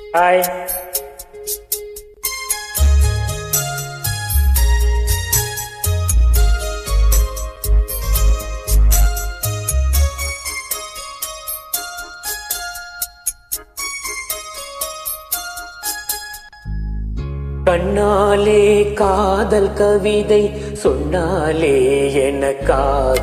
hi கண்ணாலே காதல் கவிதை சொன்னாலே எனக்காக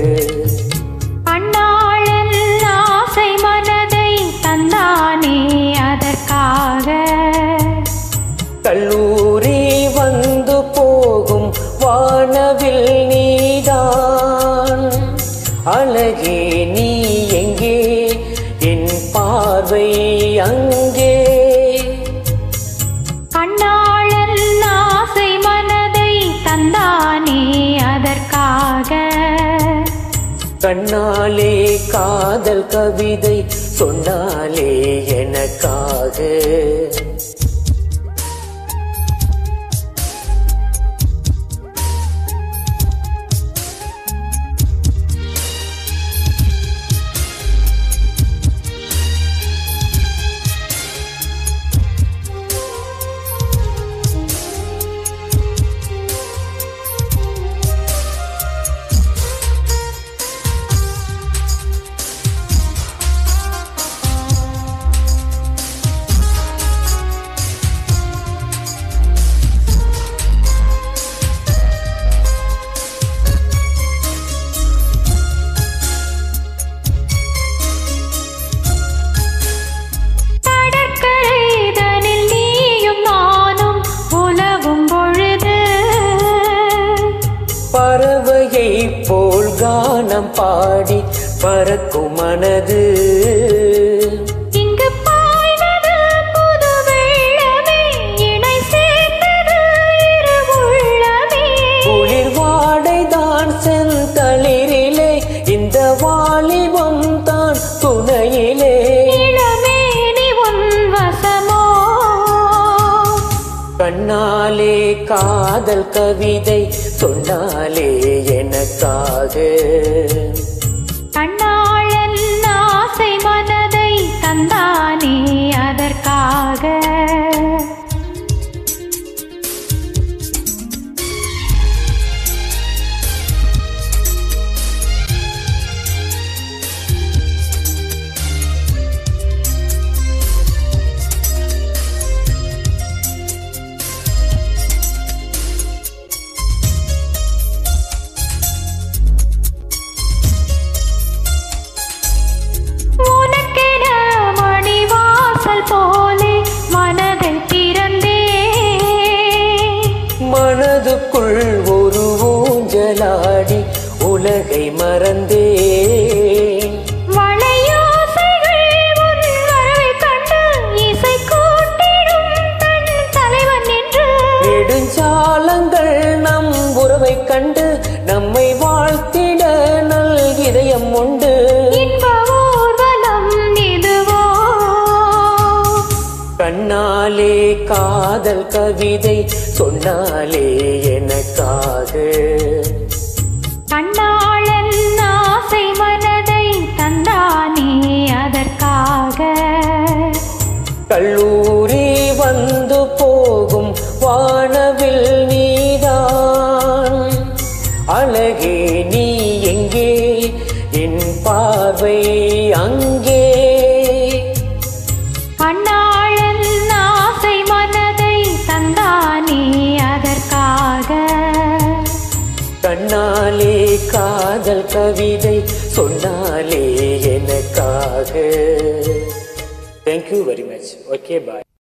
அண்ணாளன் ஆசை மனதை தந்தானே அதற்காக கல்லூரி வந்து போகும் வானவில் நீதான் அழகே நீ எங்கே என் பார்வை அங்கே கண்ணாளன் ஆசை மனதை தந்தானே அதற்காக கண்ணாலே காதல் கவிதை சொன்னாலே எனக்காக கடற்கரைதனில் நீயும் நானும் உலவும் பொழுது பறவையை போல் கானம் பாடி பறக்கும் மனது இங்கு பாய்வது புது வெள்ளமே இணை சேர்ந்தது இரு உள்ளமே குளிர் வாடைதான் செந்தளிரிலே இந்த வாலிபம் தான் துணையிலே இளமேனி உன் வசமோ கண்ணாலே காதல் கவிதை சொன்னாலே எனக்காக கண்ணாளன் ஆசை மனதை தந்தானே அதற்காக உனக்கென மணிவாசல் போலே மனதை திறந்தே மனதுக்குள் ஒரு ஊஞ்சலாடி உலகை மறந்தேன் வளையோசைகள் உன் வரவைக் கண்டு இசை கூட்டிடும் தன் தலைவன் என்று நெடுஞ்சாலங்கள் நம் உறவை கண்டு நம்மை வாழ்த்திட நல் இதயம் உண்டு இன்ப ஊர்வலம் இதுவோ கண்ணாலே காதல் கவிதை சொன்னாலே எனக்காக கண்ணாளன் ஆசை மனதை தந்தானே அதற்காக கல்லூரி வந்து போகும் வானவில் நீதான் அழகே நீ எங்கே என் பார்வை அங்கே கண்ணாளன் ஆசை மனதை தந்தானே அதற்காக கண்ணாலே காதல் கவிதை சொன்னாலே எனக்காக தேங்க்யூ வெரி மச் ஓகே பாய்